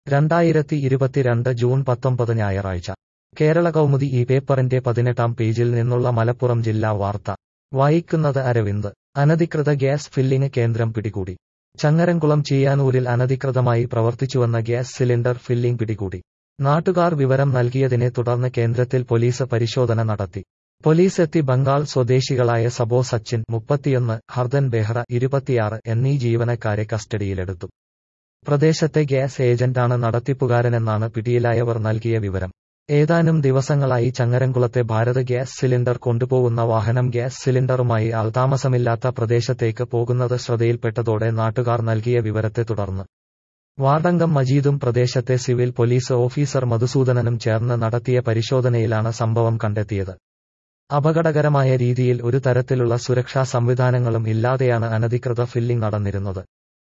രണ്ടായിരത്തി ഇരുപത്തിരണ്ട് ജൂൺ പത്തൊമ്പത് ഞായറാഴ്ച കേരള കൗമുദി ഈ പേപ്പറിന്റെ പതിനെട്ടാം പേജിൽ നിന്നുള്ള മലപ്പുറം ജില്ലാ വാർത്ത വായിക്കുന്നത് അരവിന്ദ് അനധികൃത ഗ്യാസ് ഫില്ലിംഗ് കേന്ദ്രം പിടികൂടി ചങ്ങരംകുളം ചീയാനൂരിൽ അനധികൃതമായി പ്രവർത്തിച്ചുവന്ന ഗ്യാസ് സിലിണ്ടർ ഫില്ലിംഗ് പിടികൂടി നാട്ടുകാർ വിവരം നൽകിയതിനെ തുടർന്ന് കേന്ദ്രത്തിൽ പോലീസ് പരിശോധന നടത്തി പോലീസ് എത്തി ബംഗാൾ സ്വദേശികളായ സബോ സച്ചിൻ മുപ്പത്തിയൊന്ന് ഹർദൻ ബെഹ്റ ഇരുപത്തിയാറ് എന്നീ ജീവനക്കാരെ കസ്റ്റഡിയിലെടുത്തു പ്രദേശത്തെ ഗ്യാസ് ഏജന്റാണ് നടത്തിപ്പുകാരനെന്നാണ് പിടിയിലായവർ നൽകിയ വിവരം ഏതാനും ദിവസങ്ങളായി ചങ്ങരംകുളത്തെ ഭാരത് ഗ്യാസ് സിലിണ്ടർ കൊണ്ടുപോകുന്ന വാഹനം ഗ്യാസ് സിലിണ്ടറുമായി ആൾതാമസമില്ലാത്ത പ്രദേശത്തേക്ക് പോകുന്നത് ശ്രദ്ധയിൽപ്പെട്ടതോടെ നാട്ടുകാർ നൽകിയ വിവരത്തെ തുടർന്ന് വാർഡംഗം മജീദും പ്രദേശത്തെ സിവിൽ പോലീസ് ഓഫീസർ മധുസൂദനനും ചേർന്ന് നടത്തിയ പരിശോധനയിലാണ് സംഭവം കണ്ടെത്തിയത് അപകടകരമായ രീതിയിൽ ഒരു തരത്തിലുള്ള സുരക്ഷാ സംവിധാനങ്ങളും ഇല്ലാതെയാണ് അനധികൃത ഫില്ലിംഗ് നടന്നിരുന്നത്